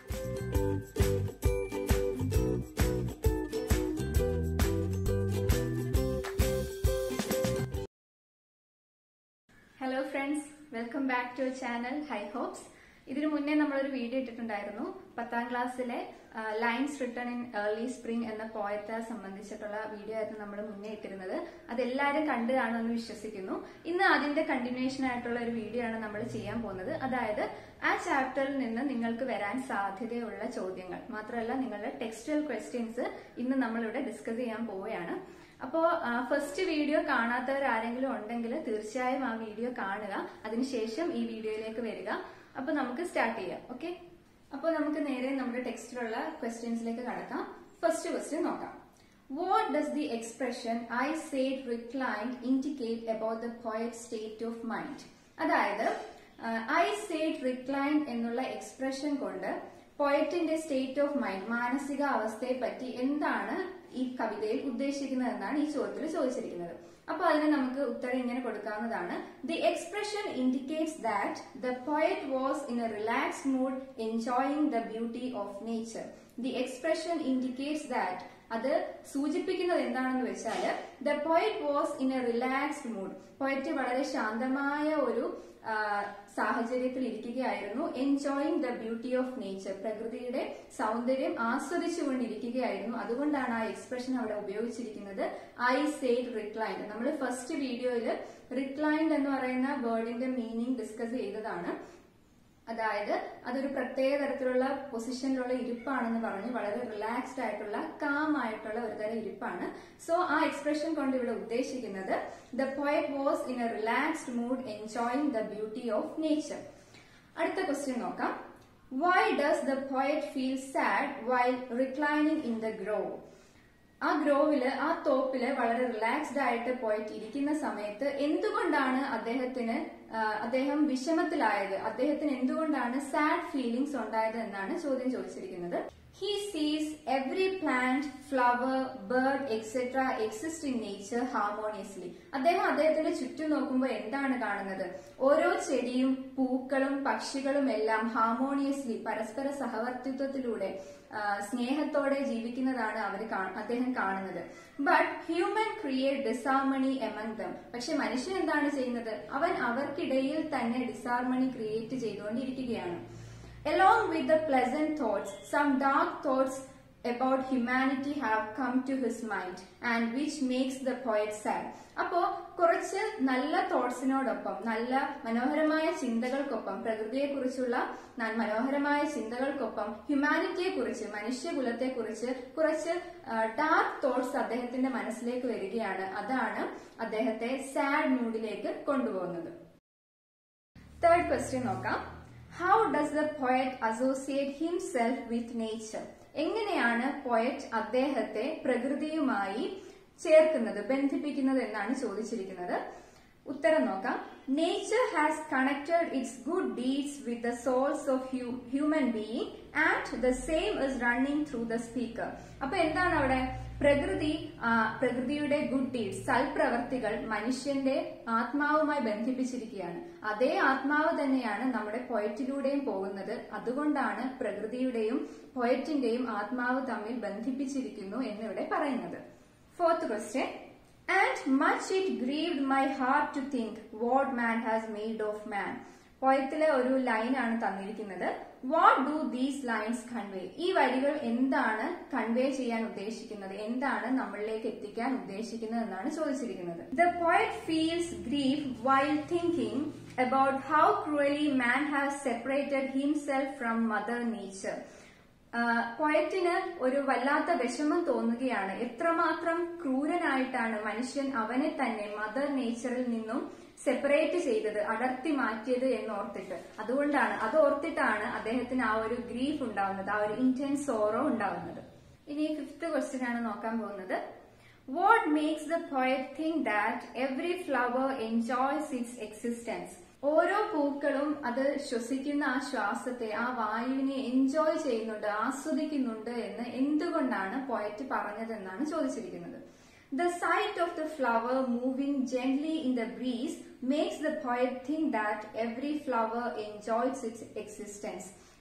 Hello friends welcome back to channel high hopes ഇതിനു മുന്നേ നമ്മളൊരു വീഡിയോ ഇട്ടിട്ടുണ്ടായിരുന്നു പത്താം ക്ലാസ്സിലെ lines return in early spring എന്ന പോയത്തെ സംബന്ധിച്ചിട്ടുള്ള വീഡിയോ ആയിരുന്നു നമ്മൾ മുന്നേ ഇട്ടിരുന്നത് അതെല്ലാവരും കണ്ടു കാണുമെന്ന് വിശ്വസിക്കുന്നു ഇന്ന് അതിന്റെ കണ്ടിന്യൂഷൻ ആയിട്ടുള്ള ഒരു വീഡിയോ ആണ് നമ്മൾ ചെയ്യാൻ പോകുന്നത് അതായത് ആ ചാപ്റ്ററിൽ നിന്ന് നിങ്ങൾക്ക് വരാൻ സാധ്യതയുള്ള ചോദ്യങ്ങൾ മാത്രമല്ല നിങ്ങളുടെ ടെക്സ്റ്റൽ ക്വസ്റ്റ്യൻസ് ഇന്ന് നമ്മളിവിടെ ഡിസ്കസ് ചെയ്യാൻ പോവുകയാണ് അപ്പോ ഫസ്റ്റ് വീഡിയോ കാണാത്തവർ ആരെങ്കിലും ഉണ്ടെങ്കിൽ തീർച്ചയായും ആ വീഡിയോ കാണുക അതിനുശേഷം ഈ വീഡിയോയിലേക്ക് വരിക അപ്പൊ നമുക്ക് സ്റ്റാർട്ട് ചെയ്യാം ഓക്കെ അപ്പോൾ നമുക്ക് നേരെ നമ്മുടെ ടെക്സ്റ്റിലുള്ള ക്വസ്റ്റ്യൻസിലേക്ക് കടക്കാം ഫസ്റ്റ് ക്വസ്റ്റ്യൻ നോക്കാം what does the expression I said reclined indicate about the poet state of mind അതായത് ഐ സേഡ് റിക്ലൈൻഡ് എന്നുള്ള എക്സ്പ്രഷൻ കൊണ്ട് പോയറ്റിന്റെ സ്റ്റേറ്റ് ഓഫ് മൈൻഡ് മാനസിക അവസ്ഥയെ പറ്റി എന്താണ് ഈ കവിതയിൽ ഉദ്ദേശിക്കുന്നത് എന്നാണ് ഈ ചോദ്യത്തിൽ ചോദിച്ചിരിക്കുന്നത് അപ്പൊ അതിന് നമുക്ക് ഉത്തരം ഇങ്ങനെ കൊടുക്കാവുന്നതാണ് the expression indicates that the poet was in a relaxed mood enjoying the beauty of nature the expression indicates that അത് സൂചിപ്പിക്കുന്നത് എന്താണെന്ന് വെച്ചാൽ the poet was in a relaxed mood poet വളരെ ശാന്തമായ ഒരു സാഹചര്യത്തിൽ ഇരിക്കുകയായിരുന്നു enjoying the beauty of nature പ്രകൃതിയുടെ സൗന്ദര്യം ആസ്വദിച്ചുകൊണ്ടിരിക്കുകയായിരുന്നു അതുകൊണ്ടാണ് ആ എക്സ്പ്രഷൻ അവിടെ ഉപയോഗിച്ചിരിക്കുന്നത് ഐ സേഡ് റിക്ലൈൻഡ് നമ്മൾ ഫസ്റ്റ് വീഡിയോയിൽ റിക്ലൈൻഡ് എന്ന് പറയുന്ന വേർഡിന്റെ മീനിങ് ഡിസ്കസ് ചെയ്തതാണ് അതായത് അതൊരു പ്രത്യേക തരത്തിലുള്ള പൊസിഷനിലുള്ള ഇരിപ്പാണെന്ന് പറഞ്ഞു വളരെ റിലാക്സ്ഡ് ആയിട്ടുള്ള കാം ആയിട്ടുള്ള ഒരു തരം ഇരിപ്പാണ് സോ ആ എക്സ്പ്രഷൻ കൊണ്ട് ഇവിടെ ഉദ്ദേശിക്കുന്നത് the poet was in a relaxed mood enjoying the beauty of nature അടുത്ത ക്വസ്റ്റ്യൻ നോക്കാം why does the poet feel sad while reclining in the grove ആ ഗ്രോവില് ആ തോപ്പില് വളരെ റിലാക്സ്ഡ് ആയിട്ട് പോയിട്ട് ഇരിക്കുന്ന സമയത്ത് എന്തുകൊണ്ടാണ് അദ്ദേഹത്തിന് അദ്ദേഹം വിഷമത്തിലായത് അദ്ദേഹത്തിന് എന്തുകൊണ്ടാണ് സാഡ് ഫീലിംഗ്സ് ഉണ്ടായത് എന്നാണ് ചോദ്യം ചോദിച്ചിരിക്കുന്നത് he sees every plant flower bird etcetera exist in nature harmoniously അദ്ദേഹം അദ്ദേഹത്തിന്റെ ചുറ്റും നോക്കുമ്പോൾ എന്താണ് കാണുന്നത് ഓരോ ചെടിയും പൂക്കളും പക്ഷികളും എല്ലാം ഹാർമോണിയസ്ലി പരസ്പര സഹവർത്തിത്വത്തിലൂടെ സ്നേഹത്തോടെ ജീവിക്കുന്നതാണ് അവർ അദ്ദേഹം കാണുന്നത് but human create disharmony among them പക്ഷെ മനുഷ്യൻ എന്താണ് ചെയ്യുന്നത് അവൻ അവർക്കിടയിൽ തന്നെ ഡിസാർമണി ക്രിയേറ്റ് ചെയ്തുകൊണ്ടിരിക്കുകയാണ് along with the pleasant thoughts some dark thoughts about humanity have come to his mind and which makes the poet sad അപ്പോ കുറച്ച് നല്ല തോട്ട്സിനോടൊപ്പം നല്ല മനോഹരമായ ചിന്തകൾക്കൊപ്പം പ്രകൃതിയെക്കുറിച്ചുള്ള മനോഹരമായ ചിന്തകൾക്കൊപ്പം ഹ്യൂമാനിറ്റിയെ കുറിച്ച് മനുഷ്യകുലത്തെ കുറിച്ച് കുറച്ച് ഡാർക്ക് തോട്ട്സ് അദ്ദേഹത്തിന്റെ മനസ്സിലേക്ക് വരികയാണ് അതാണ് അദ്ദേഹത്തെ സാഡ് മൂഡിലേക്ക് കൊണ്ടുപോകുന്നത് തേർഡ് ക്വസ്റ്റ്യൻ നോക്കാം how does the poet associate himself with nature എങ്ങനെയാണ് പോയറ്റ് അദ്ദേഹത്തെ പ്രകൃതിയുമായി ചേർക്കുന്നത് ബന്ധിപ്പിക്കുന്നത് എന്നാണ് ചോദിച്ചിരിക്കുന്നത് ഉത്തരം നോക്കാം nature has connected its good deeds with the souls of human being and the same is running through the speaker അപ്പൊ എന്താണ് അവിടെ പ്രകൃതി പ്രകൃതിയുടെ ഗുഡ് ഡീഡ്സ് സൽപ്രവർത്തികൾ മനുഷ്യന്റെ ആത്മാവുമായി ബന്ധിപ്പിച്ചിരിക്കുകയാണ് അതേ ആത്മാവ് തന്നെയാണ് നമ്മുടെ പൊയറ്റിലൂടെയും പോകുന്നത് അതുകൊണ്ടാണ് പ്രകൃതിയുടെയും പൊയറ്റിന്റെയും ആത്മാവ് തമ്മിൽ ബന്ധിപ്പിച്ചിരിക്കുന്നു എന്നിവിടെ പറയുന്നത് fourth question and much it grieved my heart to think what man has made of man പോയത്തിലെ ഒരു ലൈൻ ആണ് തന്നിരിക്കുന്നത് what do these lines convey ഈ വരികൾ എന്താണ് കൺവേ ചെയ്യാൻ ഉദ്ദേശിക്കുന്നത് എന്താണ് നമ്മളിലേക്ക് എത്തിക്കാൻ ഉദ്ദേശിക്കുന്നത് എന്നാണ് ചോദിച്ചിരിക്കുന്നത് the poet feels grief while thinking about how cruelly man has separated himself from mother nature പോയറ്റിന് ഒരു വല്ലാത്ത വിഷമം തോന്നുകയാണ് എത്രമാത്രം ക്രൂരനായിട്ടാണ് മനുഷ്യൻ അവനെ തന്നെ മദർ നേച്ചറിൽ നിന്നും സെപ്പറേറ്റ് ചെയ്തത് അടർത്തി മാറ്റിയത് എന്ന് ഓർത്തിട്ട് അതുകൊണ്ടാണ് അത് ഓർത്തിട്ടാണ് അദ്ദേഹത്തിന് ആ ഒരു ഗ്രീഫ് ഉണ്ടാവുന്നത് ആ ഒരു ഇന്റൻസ് സോറോ ഉണ്ടാവുന്നത് ഇനി ഫിഫ്ത്ത് ക്വസ്റ്റ്യൻ ആണ് നോക്കാൻ പോകുന്നത് what makes the poet think that every flower enjoys its existence ഓരോ പൂക്കളും അത് ശ്വസിക്കുന്ന ആ ശ്വാസത്തെ ആ വായുവിനെ എൻജോയ് ചെയ്യുന്നുണ്ട് ആസ്വദിക്കുന്നുണ്ട് എന്ന് എന്തുകൊണ്ടാണ് പോയറ്റ് പറഞ്ഞതെന്നാണ് ചോദിച്ചിരിക്കുന്നത് The sight of the flower moving gently in the breeze makes the poet think that every flower enjoys its existence.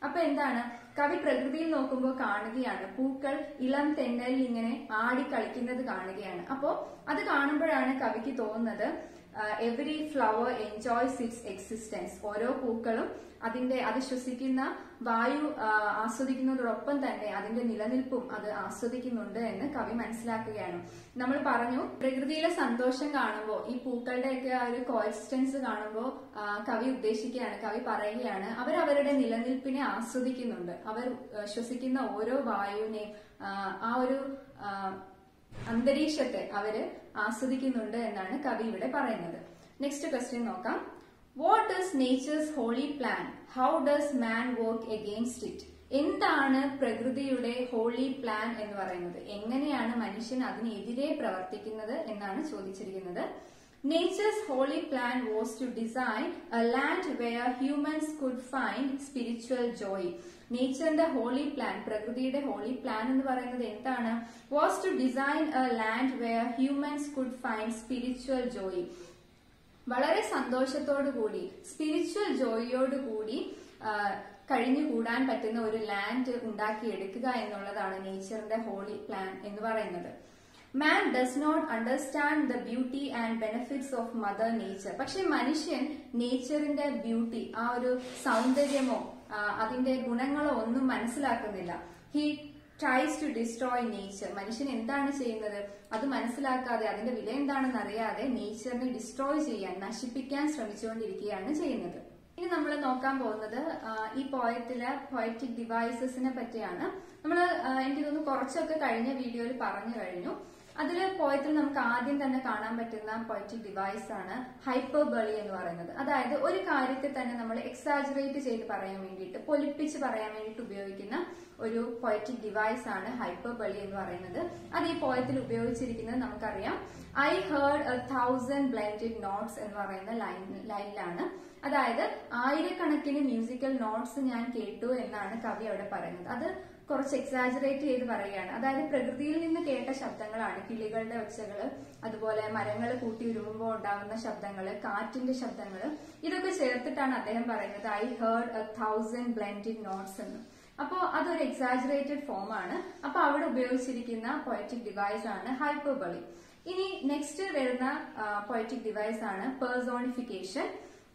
അപ്പൊ എന്താണ് കവി പ്രകൃതിയിൽ നോക്കുമ്പോൾ കാണുകയാണ് പൂക്കൾ ഇളം തെന്നലിൽ ഇങ്ങനെ ആടി കളിക്കുന്നത് കാണുകയാണ് അപ്പോ അത് കാണുമ്പോഴാണ് കവിക്ക് തോന്നുന്നത് every flower enjoys its existence ഓരോ പൂക്കളും അതിന്റെ അത് ശ്വസിക്കുന്ന വായു ആ, ആസ്വദിക്കുന്നതോടൊപ്പം തന്നെ അതിന്റെ നിലനിൽപ്പും അത് ആസ്വദിക്കുന്നുണ്ട് എന്ന് കവി മനസ്സിലാക്കുകയാണ് നമ്മൾ പറഞ്ഞു പ്രകൃതിയിലെ സന്തോഷം കാണുമ്പോൾ ഈ പൂക്കളുടെയൊക്കെ ആ ഒരു കോയിസ്റ്റൻസ് കാണുമ്പോൾ കവി ഉദ്ദേശിക്കുകയാണ് കവി പറയുകയാണ് അവർ അവരുടെ നിലനിൽപ്പിനെ ആസ്വദിക്കുന്നുണ്ട് അവർ ആ, ശ്വസിക്കുന്ന ഓരോ വായുവിനെയും ആ, ആ ഒരു ആ, അന്തരീക്ഷത്തെ അവര് ആസ്വദിക്കുന്നുണ്ട് എന്നാണ് കവി ഇവിടെ പറയുന്നത് നെക്സ്റ്റ് ക്വസ്റ്റ്യൻ നോക്കാം what does nature's holy plan how does man work against it എന്താണ് പ്രകൃതിയുടെ ഹോളി പ്ലാൻ എന്ന് പറയുന്നത് എങ്ങനെയാണ് മനുഷ്യൻ അതിനെതിരെ പ്രവർത്തിക്കുന്നത് എന്നാണ് ചോദിച്ചിരിക്കുന്നത് nature's holy plan was to design a land where humans could find spiritual joy നേച്ചറിന്റെ ഹോളി പ്ലാൻ പ്രകൃതിയുടെ ഹോളി പ്ലാൻ എന്ന് പറയുന്നത് എന്താണ് was to design a land where humans could find spiritual joy വളരെ സന്തോഷത്തോടു കൂടി സ്പിരിച്വൽ ജോയിയോട് കൂടി ആ, കഴിഞ്ഞുകൂടാൻ പറ്റുന്ന ഒരു ലാൻഡ് ഉണ്ടാക്കിയെടുക്കുക എന്നുള്ളതാണ് നേച്ചറിന്റെ ഹോളി പ്ലാൻ എന്ന് പറയുന്നത് man does not understand the beauty and benefits of mother nature പക്ഷെ മനുഷ്യൻ നേച്ചറിന്റെ ബ്യൂട്ടി ആ ഒരു സൗന്ദര്യമോ ആ, അതിന്റെ ഗുണങ്ങളോ ഒന്നും മനസ്സിലാക്കുന്നില്ല he tries to destroy nature മനുഷ്യൻ എന്താണ് ചെയ്യുന്നത് അത് മനസ്സിലാക്കാതെ അതിന്റെ വില എന്താണെന്ന് അറിയാതെ നേച്ചറിനെ ഡിസ്ട്രോയ് ചെയ്യാൻ നശിപ്പിക്കാൻ ശ്രമിച്ചുകൊണ്ടിരിക്കുകയാണ് ചെയ്യുന്നത് ഇനി നമ്മൾ നോക്കാൻ പോകുന്നത് ആ, ഈ പോയത്തിലെ പോയറ്റിക് ഡിവൈസസിനെ പറ്റിയാണ് നമ്മൾ എനിക്ക് തോന്നുന്നു കുറച്ചൊക്കെ കഴിഞ്ഞ വീഡിയോയിൽ പറഞ്ഞു കഴിഞ്ഞു അതിൽ പോയത്തിൽ നമുക്ക് ആദ്യം തന്നെ കാണാൻ പറ്റുന്ന പോയറ്റിക് ഡിവൈസ് ആണ് ഹൈപ്പർബളി എന്ന് പറയുന്നത് അതായത് ഒരു കാര്യത്തെ തന്നെ നമ്മൾ എക്സാജറേറ്റ് ചെയ്ത് പറയാൻ വേണ്ടിയിട്ട് പൊലിപ്പിച്ച് പറയാൻ വേണ്ടിയിട്ട് ഉപയോഗിക്കുന്ന ഒരു പോയറ്റിക് ഡിവൈസ് ആണ് ഹൈപ്പർബളി എന്ന് പറയുന്നത് അത് ഈ പോയത്തിൽ ഉപയോഗിച്ചിരിക്കുന്നത് നമുക്കറിയാം I heard a thousand blinded notes എന്ന് പറയുന്ന ലൈൻ ലൈനിലാണ് അതായത് ആയിരക്കണക്കിന് മ്യൂസിക്കൽ നോട്ട്സ് ഞാൻ കേട്ടു എന്നാണ് കവി അവിടെ പറയുന്നത് അത് കുറച്ച് എക്സാജറേറ്റ് ചെയ്ത് പറയുകയാണ് അതായത് പ്രകൃതിയിൽ നിന്ന് കേട്ട ശബ്ദങ്ങളാണ് കിളികളുടെ ഒച്ചകള് അതുപോലെ മരങ്ങൾ കൂട്ടി ഉരുവുമ്പോൾ ഉണ്ടാകുന്ന ശബ്ദങ്ങള് കാറ്റിന്റെ ശബ്ദങ്ങള് ഇതൊക്കെ ചേർത്തിട്ടാണ് അദ്ദേഹം പറയുന്നത് I heard a thousand blended notes എന്ന് അപ്പോ അതൊരു എക്സാജറേറ്റഡ് ഫോം ആണ് അപ്പൊ അവിടെ ഉപയോഗിച്ചിരിക്കുന്ന പൊയറ്റിക് ഡിവൈസ് ആണ് ഹൈപ്പർബളി ഇനി നെക്സ്റ്റ് വരുന്ന പൊയറ്റിക് ഡിവൈസ് ആണ് പേഴ്സോണിഫിക്കേഷൻ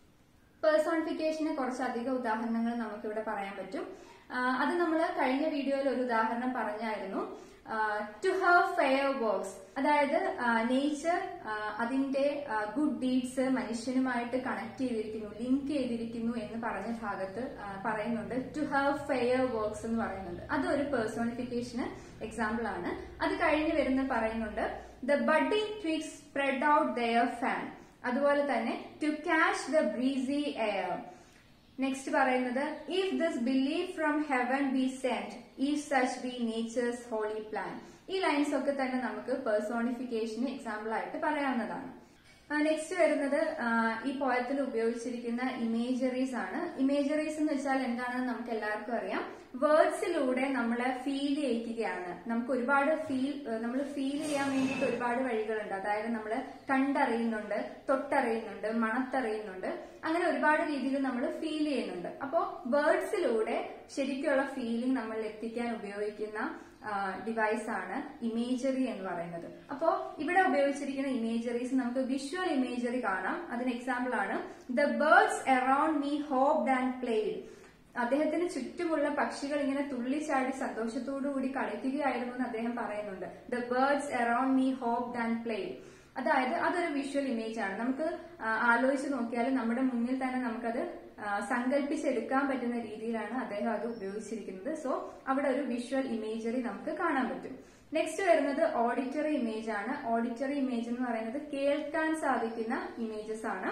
പേഴ്സോണിഫിക്കേഷന് കുറച്ചധികം ഉദാഹരണങ്ങൾ നമുക്കിവിടെ പറയാൻ പറ്റും ആ, അത് നമ്മൾ കഴിഞ്ഞ വീഡിയോയിൽ ഒരു ഉദാഹരണം പറഞ്ഞായിരുന്നു ടു ഹാവ് ഫെയർ വർക്ക്സ് അതായത് നേച്ചർ അതിന്റെ ഗുഡ് ഡീഡ്സ് മനുഷ്യനുമായിട്ട് കണക്ട് ചെയ്തിരിക്കുന്നു ലിങ്ക് ചെയ്തിരിക്കുന്നു എന്ന് പറഞ്ഞ ഭാഗത്ത് ആ, പറയുന്നുണ്ട് ടു ഹാവ് ഫെയർ വർക്ക്സ് എന്ന് പറയുന്നുണ്ട് അത് ഒരു പേഴ്സോണിഫിക്കേഷന് എക്സാമ്പിൾ ആണ് അത് കഴിഞ്ഞ് വരുന്ന പറയുന്നുണ്ട് the budding twigs spread out their fan അതുപോലെ തന്നെ to catch the breezy air next പറയുന്നത് if this believe from heaven be sent if such be nature's holy plan ഈ ലൈൻസ് ഒക്കെ തന്നെ നമുക്ക് പേഴ്സോണിഫിക്കേഷന് എക്സാമ്പിൾ ആയിട്ട് പറയാവുന്നതാണ് നെക്സ്റ്റ് വരുന്നത് ആ, ഈ പോയത്തിൽ ഉപയോഗിച്ചിരിക്കുന്ന ഇമേജറീസ് ആണ് ഇമേജറീസ് എന്ന് വെച്ചാൽ എന്താണെന്ന് നമുക്ക് എല്ലാവർക്കും അറിയാം വേർഡ്സിലൂടെ നമ്മളെ ഫീൽ ചെയ്യിക്കുകയാണ് നമുക്ക് ഒരുപാട് ഫീൽ നമ്മൾ ഫീൽ ചെയ്യാൻ വേണ്ടിയിട്ട് ഒരുപാട് വഴികളുണ്ട് അതായത് നമ്മൾ കണ്ടറിയുന്നുണ്ട് തൊട്ടറിയുന്നുണ്ട് മണത്തറിയുന്നുണ്ട് അങ്ങനെ ഒരുപാട് രീതിയിൽ നമ്മൾ ഫീൽ ചെയ്യുന്നുണ്ട് അപ്പോൾ വേർഡ്സിലൂടെ ശരിക്കുള്ള ഫീലിംഗ് നമ്മൾ എത്തിക്കാൻ ഉപയോഗിക്കുന്ന ഡിവൈസ് ആണ് ഇമേജറി എന്ന് പറയുന്നത് അപ്പോ ഇവിടെ ഉപയോഗിച്ചിരിക്കുന്ന ഇമേജറീസ് നമുക്ക് വിഷ്വൽ ഇമേജറി കാണാം അതിന് എക്സാമ്പിൾ ആണ് the birds around me hopped and played അദ്ദേഹത്തിന് ചുറ്റുമുള്ള പക്ഷികൾ ഇങ്ങനെ തുള്ളിച്ചാടി സന്തോഷത്തോടു കൂടി കളിക്കുകയായിരുന്നു എന്ന് അദ്ദേഹം പറയുന്നുണ്ട് the birds around me hopped and played അതായത് അതൊരു വിഷ്വൽ ഇമേജ് ആണ് നമുക്ക് ആ, ആലോചിച്ച് നോക്കിയാൽ നമ്മുടെ മുന്നിൽ തന്നെ നമുക്കത് ആ, സങ്കല്പിച്ചെടുക്കാൻ പറ്റുന്ന രീതിയിലാണ് അദ്ദേഹം അത് ഉപയോഗിച്ചിരിക്കുന്നത് സോ അവിടെ ഒരു വിഷ്വൽ ഇമേജറി നമുക്ക് കാണാൻ പറ്റും നെക്സ്റ്റ് വരുന്നത് ഓഡിറ്ററി ഇമേജ് ആണ് ഓഡിറ്ററി ഇമേജ് എന്ന് പറയുന്നത് കേൾക്കാൻ സാധിക്കുന്ന ഇമേജസ് ആണ്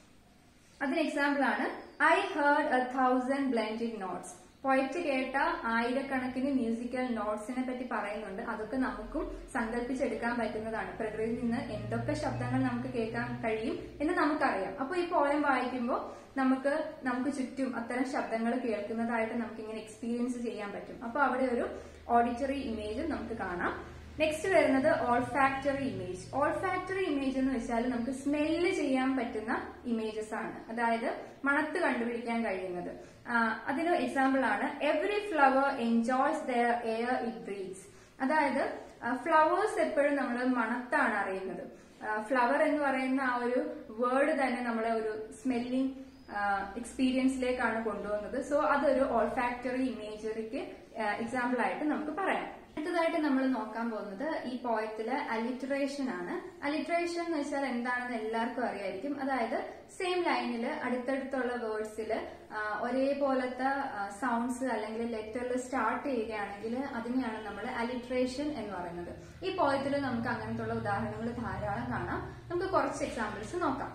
അതിന് എക്സാമ്പിൾ ആണ് I heard a thousand blended notes poet കേട്ട ആയിരക്കണക്കിന് മ്യൂസിക്കൽ നോട്ട്സിനെ പറ്റി പറയുന്നുണ്ട് അതൊക്കെ നമുക്കും സങ്കല്പിച്ചെടുക്കാൻ പറ്റുന്നതാണ് പ്രകൃതിയിൽ നിന്ന് എന്തൊക്കെ ശബ്ദങ്ങൾ നമുക്ക് കേൾക്കാൻ കഴിയും എന്ന് നമുക്കറിയാം അപ്പൊ ഈ പോയം വായിക്കുമ്പോൾ നമുക്ക് നമുക്ക് ചുറ്റും അത്തരം ശബ്ദങ്ങൾ കേൾക്കുന്നതായിട്ട് നമുക്ക് ഇങ്ങനെ എക്സ്പീരിയൻസ് ചെയ്യാൻ പറ്റും അപ്പൊ അവിടെ ഒരു ഓഡിറ്ററി ഇമേജും നമുക്ക് കാണാം നെക്സ്റ്റ് വരുന്നത് ഓൾഫാക്ടറി ഇമേജ് ഓൾഫാക്ടറി ഇമേജ് എന്ന് വെച്ചാൽ നമുക്ക് സ്മെല്ല് ചെയ്യാൻ പറ്റുന്ന ഇമേജസ് ആണ് അതായത് മണത്ത് കണ്ടുപിടിക്കാൻ കഴിയുന്നത് ആ, അതിന് എക്സാമ്പിൾ ആണ് every flower enjoys their air it breathes അതായത് ഫ്ലവേഴ്സ് എപ്പോഴും നമ്മൾ മണത്താണ് അറിയുന്നത് ഫ്ലവർ എന്ന് പറയുന്ന ആ ഒരു വേർഡ് തന്നെ നമ്മളെ ഒരു സ്മെല്ലിംഗ് എക്സ്പീരിയൻസിലേക്കാണ് കൊണ്ടുവന്നത് സോ അതൊരു ഓൾഫാക്ടറി ഇമേജറിക്ക് എക്സാമ്പിൾ ആയിട്ട് നമുക്ക് പറയാം അടുത്തതായിട്ട് നമ്മൾ നോക്കാൻ പോകുന്നത് ഈ പോയത്തില് അലിറ്ററേഷൻ ആണ് അലിറ്ററേഷൻ എന്ന് വെച്ചാൽ എന്താണെന്ന് എല്ലാവർക്കും അറിയായിരിക്കും അതായത് സെയിം ലൈനിൽ അടുത്തടുത്തുള്ള വേർഡ്സിൽ ഒരേപോലത്തെ സൗണ്ട്സ് അല്ലെങ്കിൽ ലെറ്ററിൽ സ്റ്റാർട്ട് ചെയ്യുകയാണെങ്കിൽ അതിനെയാണ് നമ്മൾ അലിട്രേഷൻ എന്ന് പറയുന്നത് ഈ പോയത്തിൽ നമുക്ക് അങ്ങനത്തുള്ള ഉദാഹരണങ്ങൾ ധാരാളം കാണാം നമുക്ക് കുറച്ച് എക്സാമ്പിൾസ് നോക്കാം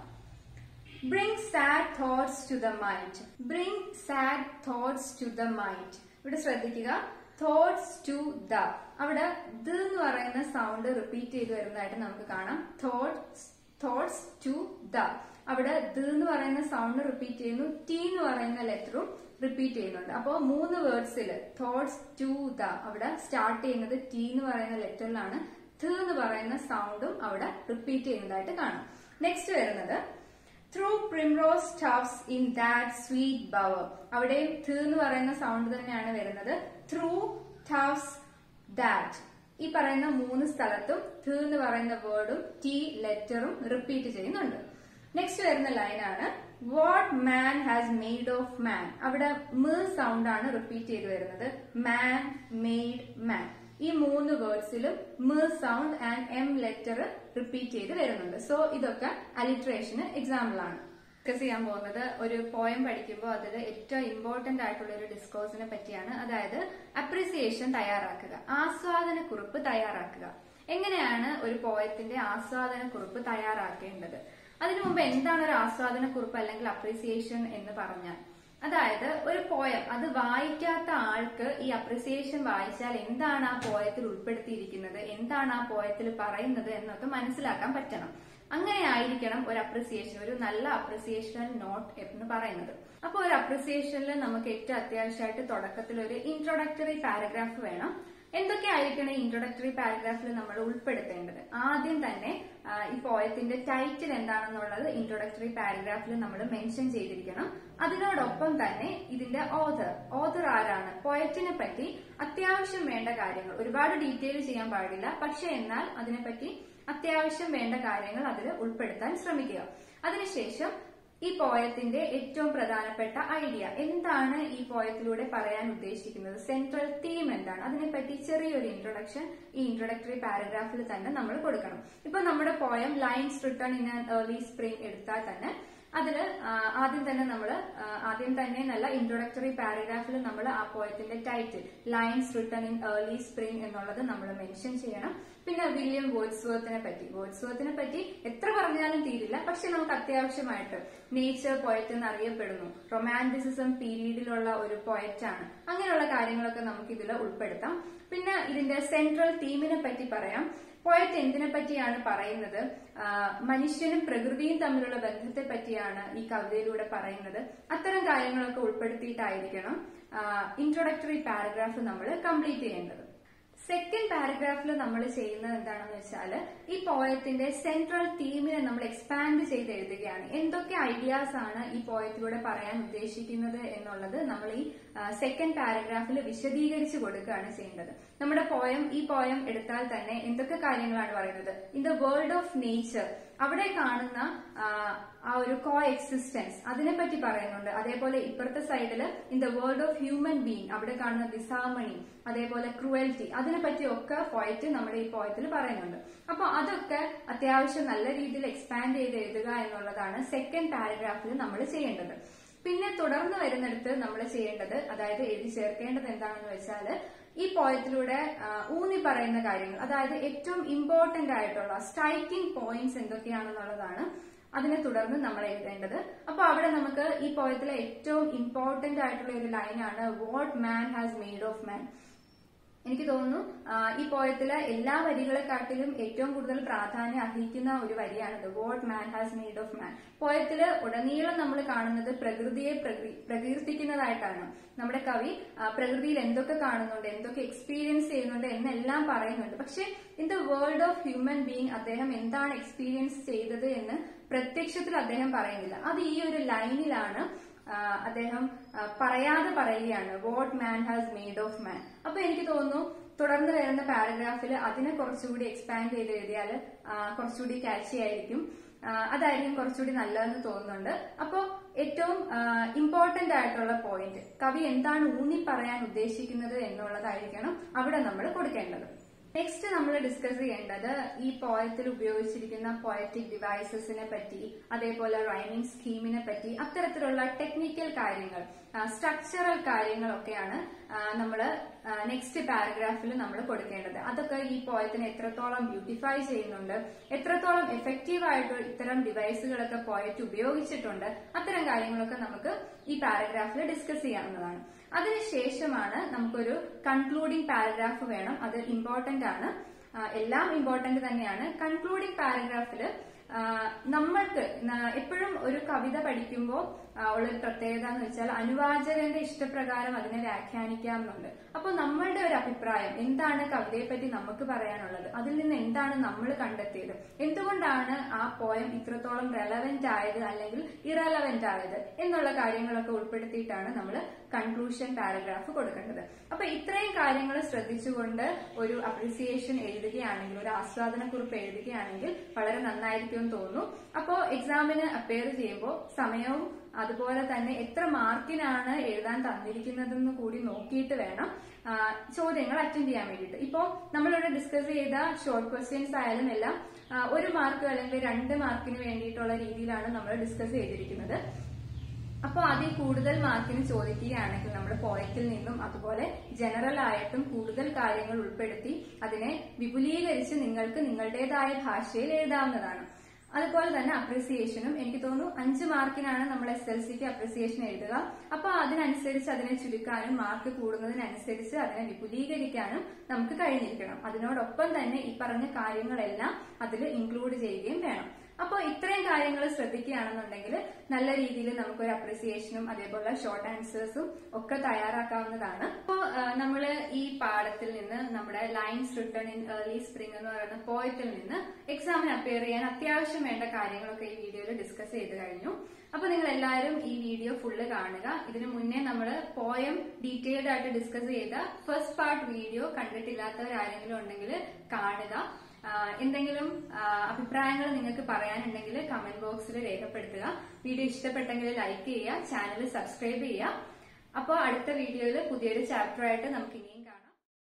bring sad thoughts to the mind bring sad thoughts to the mind ഇവിടെ ശ്രദ്ധിക്കുക തോട്ട്സ് ടു ദ അവിടെ ദ എന്ന് പറയുന്ന സൗണ്ട് റിപ്പീറ്റ് ചെയ്ത് വരുന്നതായിട്ട് നമുക്ക് കാണാം തോട്ട്സ് തോട്ട്സ് ടു ദ അവിടെ ദ എന്ന് പറയുന്ന സൗണ്ട് റിപ്പീറ്റ് ചെയ്യുന്നു ടി എന്ന് പറയുന്ന ലെറ്ററും റിപ്പീറ്റ് ചെയ്യുന്നുണ്ട് അപ്പോൾ മൂന്ന് വേർഡ്സിൽ തോട്ട്സ് ടു ദ അവിടെ സ്റ്റാർട്ട് ചെയ്യുന്നത് ടി എന്ന് പറയുന്ന ലെറ്ററിലാണ് th എന്ന് പറയുന്ന സൗണ്ടും അവിടെ റിപ്പീറ്റ് ചെയ്യുന്നതായിട്ട് കാണാം നെക്സ്റ്റ് വരുന്നത് through primrose stuffs in that sweet bower അവിടെയും th എന്ന് പറയുന്ന സൗണ്ട് തന്നെയാണ് വരുന്നത് ത്രൂ ടഫ്സ് ദാറ്റ് ഈ പറയുന്ന മൂന്ന് സ്ഥലത്തും th എന്ന് പറയുന്ന വേർഡും ടി ലെറ്ററും റിപ്പീറ്റ് ചെയ്യുന്നുണ്ട് നെക്സ്റ്റ് വരുന്ന ലൈനാണ് what man has made of man അവിടെ മ് സൗണ്ട് ആണ് റിപ്പീറ്റ് ചെയ്ത് വരുന്നത് മാൻ മെയ്ഡ് മാൻ ഈ മൂന്ന് വേർഡ്സിലും മ് sound and M letter repeat ചെയ്ത് വരുന്നുണ്ട് സോ ഇതൊക്കെ അലിട്രേഷന് എക്സാമ്പിൾ ആണ് ഡിസ്കസ് ചെയ്യാൻ പോകുന്നത് ഒരു പോയം പഠിക്കുമ്പോൾ അതിൽ ഏറ്റവും ഇമ്പോർട്ടന്റ് ആയിട്ടുള്ള ഒരു ഡിസ്കോഴ്സിനെ പറ്റിയാണ് അതായത് അപ്രിസിയേഷൻ തയ്യാറാക്കുക ആസ്വാദന കുറിപ്പ് തയ്യാറാക്കുക എങ്ങനെയാണ് ഒരു പോയത്തിന്റെ ആസ്വാദന കുറിപ്പ് തയ്യാറാക്കേണ്ടത് അതിനു മുമ്പ് എന്താണ് ഒരു ആസ്വാദന കുറിപ്പ് അല്ലെങ്കിൽ അപ്രിസിയേഷൻ എന്ന് പറഞ്ഞാൽ അതായത് ഒരു പോയം അത് വായിക്കാത്ത ആൾക്ക് ഈ അപ്രിസിയേഷൻ വായിച്ചാൽ എന്താണ് ആ പോയത്തിൽ ഉൾപ്പെടുത്തിയിരിക്കുന്നത് എന്താണ് ആ പോയത്തിൽ പറയുന്നത് എന്നൊക്കെ മനസ്സിലാക്കാൻ പറ്റണം അങ്ങനെ ആയിരിക്കണം ഒരു അപ്രിസിയേഷൻ ഒരു നല്ല അപ്രിസിയേഷൻ നോട്ട് എന്ന് പറയുന്നത് അപ്പോൾ ഒരു അപ്രിസിയേഷനിൽ നമുക്ക് ഏറ്റവും അത്യാവശ്യമായിട്ട് തുടക്കത്തിൽ ഒരു ഇൻട്രൊഡക്ടറി പാരഗ്രാഫ് വേണം എന്തൊക്കെ ആയിരിക്കണം ഇൻട്രൊഡക്ടറി പാരഗ്രാഫിൽ നമ്മൾ ഉൾപ്പെടുത്തേണ്ടത് ആദ്യം തന്നെ ആ, ഈ പോയത്തിന്റെ ടൈറ്റിൽ എന്താണെന്നുള്ളത് ഇൻട്രൊഡക്ടറി പാരഗ്രാഫിൽ നമ്മൾ മെൻഷൻ ചെയ്തിരിക്കണം അതിനോടൊപ്പം തന്നെ ഇതിന്റെ ഓഥർ ഓഥർ ആരാണ് പോയറ്റിനെ പറ്റി അത്യാവശ്യം വേണ്ട കാര്യങ്ങൾ ഒരുപാട് ഡീറ്റെയിൽ ചെയ്യാൻ പാടില്ല പക്ഷെ എന്നാൽ അതിനെപ്പറ്റി അത്യാവശ്യം വേണ്ട കാര്യങ്ങൾ അതിൽ ഉൾപ്പെടുത്താൻ ശ്രമിക്കുക അതിനുശേഷം ഈ പോയത്തിന്റെ ഏറ്റവും പ്രധാനപ്പെട്ട ഐഡിയ എന്താണ് ഈ പോയത്തിലൂടെ പറയാൻ ഉദ്ദേശിക്കുന്നത് സെൻട്രൽ തീം എന്താണ് അതിനെപ്പറ്റി ചെറിയൊരു ഇൻട്രൊഡക്ഷൻ ഈ ഇൻട്രൊഡക്ടറി പാരഗ്രാഫിൽ തന്നെ നമ്മൾ കൊടുക്കണം ഇപ്പൊ നമ്മുടെ poem lines return in an early spring എടുത്താൽ തന്നെ അതില് ആ, ആദ്യം തന്നെ നമ്മൾ ആദ്യം തന്നെ നല്ല ഇൻട്രൊഡക്ടറി പാരഗ്രാഫിൽ നമ്മൾ ആ പോയത്തിന്റെ title lines return in early spring എന്നുള്ളത് നമ്മൾ മെൻഷൻ ചെയ്യണം പിന്നെ വില്യം വേർഡ്സ്വർത്തിനെ പറ്റി വേർഡ്സ്വർത്തിനെ പറ്റി എത്ര പറഞ്ഞാലും തീരില്ല പക്ഷെ നമുക്ക് അത്യാവശ്യമായിട്ട് നേച്ചർ പോയറ്റ് എന്ന് അറിയപ്പെടുന്നു റൊമാൻറ്റിസിസം പീരീഡിലുള്ള ഒരു പോയറ്റാണ് അങ്ങനെയുള്ള കാര്യങ്ങളൊക്കെ നമുക്ക് ഇതിൽ ഉൾപ്പെടുത്താം പിന്നെ ഇതിന്റെ സെൻട്രൽ തീമിനെ പറ്റി പറയാം പോയറ്റ് എന്തിനെ പറ്റിയാണ് പറയുന്നത് ആ, മനുഷ്യനും പ്രകൃതിയും തമ്മിലുള്ള ബന്ധത്തെ പറ്റിയാണ് ഈ കവിതയിലൂടെ പറയുന്നത് അത്തരം കാര്യങ്ങളൊക്കെ ഉൾപ്പെടുത്തിയിട്ടായിരിക്കണം ഇൻട്രൊഡക്ടറി പാരഗ്രാഫ് നമ്മൾ കംപ്ലീറ്റ് ചെയ്യേണ്ടത് സെക്കൻഡ് പാരഗ്രാഫിൽ നമ്മൾ ചെയ്യുന്നത് എന്താണെന്ന് വെച്ചാൽ ഈ പോയത്തിന്റെ സെൻട്രൽ തീമിനെ നമ്മൾ എക്സ്പാൻഡ് ചെയ്ത് എഴുതുകയാണ് എന്തൊക്കെ ഐഡിയാസ് ആണ് ഈ പോയത്തിലൂടെ പറയാൻ ഉദ്ദേശിക്കുന്നത് എന്നുള്ളത് നമ്മൾ ഈ സെക്കൻഡ് പാരഗ്രാഫിൽ വിശദീകരിച്ച് കൊടുക്കുകയാണ് ചെയ്യേണ്ടത് നമ്മുടെ പോയം ഈ പോയം എടുത്താൽ തന്നെ എന്തൊക്കെ കാര്യങ്ങളാണ് പറയുന്നത് in the world of nature അവിടെ കാണുന്ന ആ, ആ ഒരു കോ എക്സിസ്റ്റൻസ് അതിനെപ്പറ്റി പറയുന്നുണ്ട് അതേപോലെ ഇപ്പുറത്തെ സൈഡിൽ in the world of human being അവിടെ കാണുന്ന ഡിസാമണി അതേപോലെ ക്രുവൽറ്റി അതിനെപ്പറ്റി ഒക്കെ പോയിട്ട് നമ്മുടെ ഈ പോയത്തിൽ പറയുന്നുണ്ട് അപ്പൊ അതൊക്കെ അത്യാവശ്യം നല്ല രീതിയിൽ എക്സ്പാൻഡ് ചെയ്ത് എഴുതുക എന്നുള്ളതാണ് സെക്കൻഡ് പാരഗ്രാഫിൽ നമ്മൾ ചെയ്യേണ്ടത് പിന്നെ തുടർന്ന് വരുന്നിടത്ത് നമ്മൾ ചെയ്യേണ്ടത് അതായത് എഴുതി ചേർക്കേണ്ടത് എന്താണെന്ന് വെച്ചാൽ ഈ പോയത്തിലൂടെ ആ, ഊന്നി പറയുന്ന കാര്യങ്ങൾ അതായത് ഏറ്റവും ഇമ്പോർട്ടന്റ് ആയിട്ടുള്ള സ്ട്രൈക്കിംഗ് പോയിന്റ്സ് എന്തൊക്കെയാണെന്നുള്ളതാണ് അതിനെ തുടർന്ന് നമ്മൾ എഴുതേണ്ടത് അപ്പൊ അവിടെ നമുക്ക് ഈ പോയത്തിലെ ഏറ്റവും ഇമ്പോർട്ടന്റ് ആയിട്ടുള്ള ഒരു ലൈനാണ് what man has made of man എനിക്ക് തോന്നുന്നു ആ, ഈ പോയത്തിലെ എല്ലാ വരികളെക്കാട്ടിലും ഏറ്റവും കൂടുതൽ പ്രാധാന്യം അർഹിക്കുന്ന ഒരു വരിയാണിത് what man has need of man പോയത്തില് ഉടനീളം നമ്മൾ കാണുന്നത് പ്രകൃതിയെ പ്രകൃ- പ്രകീർത്തിക്കുന്നതായിട്ടാണ് നമ്മുടെ കവി ആ, പ്രകൃതിയിൽ എന്തൊക്കെ കാണുന്നുണ്ട് എന്തൊക്കെ എക്സ്പീരിയൻസ് ചെയ്യുന്നുണ്ട് എന്നെല്ലാം പറയുന്നുണ്ട് പക്ഷെ in the world of human being അദ്ദേഹം എന്താണ് എക്സ്പീരിയൻസ് ചെയ്തത് എന്ന് പ്രത്യക്ഷത്തിൽ അദ്ദേഹം പറയുന്നില്ല അത് ഈ ഒരു ലൈനിലാണ് ആ, അദ്ദേഹം ആ, പറയാതെ പറയുകയാണ് what man has made of man അപ്പൊ എനിക്ക് തോന്നുന്നു തുടർന്ന് വരുന്ന പാരഗ്രാഫിൽ അതിനെ കുറച്ചുകൂടി എക്സ്പാൻഡ് ചെയ്ത് എഴുതിയാൽ കുറച്ചുകൂടി കാച്ചി ആയിരിക്കും ആ, അതായിരിക്കും കുറച്ചുകൂടി നല്ലതെന്ന് തോന്നുന്നുണ്ട് അപ്പോ ഏറ്റവും ഇമ്പോർട്ടന്റ് ആയിട്ടുള്ള പോയിന്റ് കവി എന്താണ് ഊന്നി പറയാൻ ഉദ്ദേശിക്കുന്നത് എന്നുള്ളതായിരിക്കണം അവിടെ നമ്മൾ കൊടുക്കേണ്ടത് നെക്സ്റ്റ് നമ്മൾ ഡിസ്കസ് ചെയ്യേണ്ടത് ഈ പോയത്തിൽ ഉപയോഗിച്ചിരിക്കുന്ന പോയറ്റിക് ഡിവൈസസിനെ പറ്റി അതേപോലെ റൈമിംഗ് സ്കീമിനെ പറ്റി അത്തരത്തിലുള്ള ടെക്നിക്കൽ കാര്യങ്ങൾ സ്ട്രക്ചറൽ കാര്യങ്ങളൊക്കെയാണ് നമ്മൾ നെക്സ്റ്റ് പാരഗ്രാഫിൽ നമ്മൾ കൊടുക്കേണ്ടത് അതൊക്കെ ഈ പോയത്തിനെ എത്രത്തോളം ബ്യൂട്ടിഫൈ ചെയ്യുന്നുണ്ട് എത്രത്തോളം എഫക്റ്റീവ് ആയിട്ട് ഇത്തരം ഡിവൈസുകളൊക്കെ പോയറ്റ് ഉപയോഗിച്ചിട്ടുണ്ട് അത്തരം കാര്യങ്ങളൊക്കെ നമുക്ക് ഈ പാരഗ്രാഫിൽ ഡിസ്കസ് ചെയ്യാവുന്നതാണ് അതിനുശേഷമാണ് നമുക്കൊരു കൺക്ലൂഡിംഗ് പാരഗ്രാഫ് വേണം അത് ഇമ്പോർട്ടന്റ് ആണ് ആ, എല്ലാം ഇമ്പോർട്ടന്റ് തന്നെയാണ് കൺക്ലൂഡിംഗ് പാരഗ്രാഫിൽ നമ്മൾക്ക് ന- എപ്പോഴും ഒരു കവിത പഠിക്കുമ്പോൾ ഉള്ളൊരു പ്രത്യേകത എന്ന് വെച്ചാൽ അനുവാചകന്റെ ഇഷ്ടപ്രകാരം അതിനെ വ്യാഖ്യാനിക്കാം എന്നുണ്ട് അപ്പോൾ നമ്മളുടെ ഒരു അഭിപ്രായം എന്താണ് കവിതയെ പറ്റി നമുക്ക് പറയാനുള്ളത് അതിൽ നിന്ന് എന്താണ് നമ്മൾ കണ്ടെത്തിയത് എന്തുകൊണ്ടാണ് ആ പോയം ഇത്രത്തോളം റെലവെന്റ് ആയത് അല്ലെങ്കിൽ ഇറലവെന്റ് ആയത് എന്നുള്ള കാര്യങ്ങളൊക്കെ ഉൾപ്പെടുത്തിയിട്ടാണ് നമ്മൾ കൺക്ലൂഷൻ പാരഗ്രാഫ് കൊടുക്കേണ്ടത് അപ്പൊ ഇത്രയും കാര്യങ്ങൾ ശ്രദ്ധിച്ചുകൊണ്ട് ഒരു അപ്രിസിയേഷൻ എഴുതുകയാണെങ്കിൽ ഒരു ആസ്വാദന കുറിപ്പ് എഴുതുകയാണെങ്കിൽ വളരെ നന്നായിരിക്കും എന്ന് തോന്നുന്നു അപ്പോ എക്സാമിന് അപ്പയർ ചെയ്യുമ്പോൾ സമയവും അതുപോലെ തന്നെ എത്ര മാർക്കിനാണ് എഴുതാൻ തന്നിരിക്കുന്നതെന്ന് കൂടി നോക്കിയിട്ട് വേണം ആ, ചോദ്യങ്ങൾ അറ്റൻഡ് ചെയ്യാൻ വേണ്ടിയിട്ട് ഇപ്പോ നമ്മളിവിടെ ഡിസ്കസ് ചെയ്ത ഷോർട്ട് ക്വസ്റ്റ്യൻസ് ആയാലും എല്ലാം ആ, ഒരു മാർക്ക് അല്ലെങ്കിൽ രണ്ട് മാർക്കിന് വേണ്ടിയിട്ടുള്ള രീതിയിലാണ് നമ്മൾ ഡിസ്കസ് ചെയ്തിരിക്കുന്നത് അപ്പോൾ അതിൽ കൂടുതൽ മാർക്കിന് ചോദിക്കുകയാണെങ്കിൽ നമ്മൾ പോയറ്റിൽ നിന്നും അതുപോലെ ജനറൽ ആയിട്ടും കൂടുതൽ കാര്യങ്ങൾ ഉൾപ്പെടുത്തി അതിനെ വിപുലീകരിച്ച് നിങ്ങൾക്ക് നിങ്ങളുടേതായ ഭാഷയിൽ എഴുതാവുന്നതാണ് അതുപോലെ തന്നെ അപ്രിസിയേഷനും എനിക്ക് തോന്നുന്നു അഞ്ച് മാർക്കിനാണ് നമ്മൾ എസ് എൽ സിക്ക് അപ്രിസിയേഷൻ എഴുതുക അപ്പൊ അതിനനുസരിച്ച് അതിനെ ചുരുക്കാനും മാർക്ക് കൂടുന്നതിനനുസരിച്ച് അതിനെ വിപുലീകരിക്കാനും നമുക്ക് കഴിഞ്ഞിരിക്കണം അതിനോടൊപ്പം തന്നെ ഈ പറഞ്ഞ കാര്യങ്ങളെല്ലാം അതിൽ ഇൻക്ലൂഡ് ചെയ്യുകയും വേണം അപ്പോൾ ഇത്രയും കാര്യങ്ങൾ ശ്രദ്ധിക്കുകയാണെന്നുണ്ടെങ്കിൽ നല്ല രീതിയിൽ നമുക്കൊരു അപ്രിസിയേഷനും അതേപോലെ ഷോർട്ട് ആൻസേഴ്സും ഒക്കെ തയ്യാറാക്കാവുന്നതാണ് അപ്പോൾ നമ്മൾ ഈ പാഠത്തിൽ നിന്ന് നമ്മുടെ lines return in early spring എന്ന് പറയുന്ന പോയറ്റിൽ നിന്ന് എക്സാമിന് അപ്പിയർ ചെയ്യാൻ അത്യാവശ്യം വേണ്ട കാര്യങ്ങളൊക്കെ ഈ വീഡിയോയിൽ ഡിസ്കസ് ചെയ്ത് കഴിഞ്ഞു അപ്പൊ നിങ്ങൾ എല്ലാവരും ഈ വീഡിയോ ഫുള്ള് കാണുക ഇതിനു മുന്നേ നമ്മൾ പോയം ഡീറ്റെയിൽഡ് ആയിട്ട് ഡിസ്കസ് ചെയ്ത ഫസ്റ്റ് പാർട്ട് വീഡിയോ കണ്ടിട്ടില്ലാത്തവരാരെങ്കിലും ഉണ്ടെങ്കിൽ കാണുക ആ, എന്തെങ്കിലും അഭിപ്രായങ്ങൾ നിങ്ങൾക്ക് പറയാനുണ്ടെങ്കിൽ കമന്റ് ബോക്സിൽ രേഖപ്പെടുത്തുക വീഡിയോ ഇഷ്ടപ്പെട്ടെങ്കിൽ ലൈക്ക് ചെയ്യുക ചാനൽ സബ്സ്ക്രൈബ് ചെയ്യുക അപ്പോൾ അടുത്ത വീഡിയോയിൽ പുതിയൊരു ചാപ്റ്റർ ആയിട്ട് നമുക്ക് ഇനി